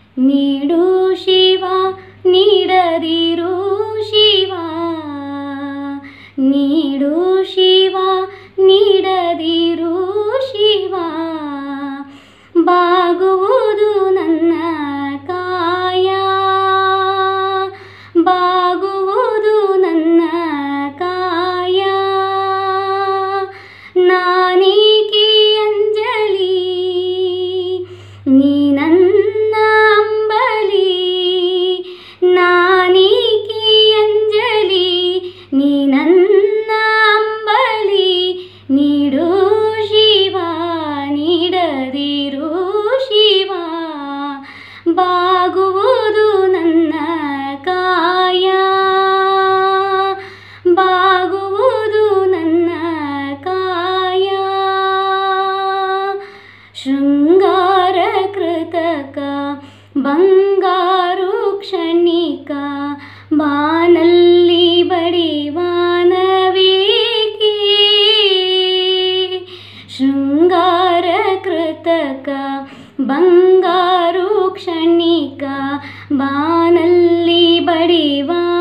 ನೀಡು ಶಿವ ನೀಡದಿರು ಶಿವ ನೀಡು ಶಿವ ನೀಡದಿರು ಶಿವ ಬಾಗುವುದು ನನ್ನ ಕಾಯ ಬಾಗುವುದು ನನ್ನ ಕಾಯ ನಾನೇಕೆ ಅಂಜಲಿ ನೀ ನನ್ನ ಅಂಬಲಿ ನಾನೇಕೆ ಅಂಜಲಿ ನೀ ನನ್ನ ಅಂಬಲಿ ನೀಡು ಶಿವ ನೀಡದಿರು ಶಿವ ಬಾಗುವುದು ನನ್ನ ಕಾಯ ಬಾಗುವುದು ನನ್ನ ಕಾಯ ಶೃಂಗಾರ ಕೃತಕ ಬಂಗಾರು ಕ್ಷಣಿಕ ಬಾನಲ್ಲಿ ಬಡಿವಾನವೇಕೆ ಶೃಂಗಾರ ಕೃತಕ ಬಂಗಾರು ಕ್ಷಣಿಕ ಬಾನಲ್ಲಿ ಬಡಿವಾನವೇಕೆ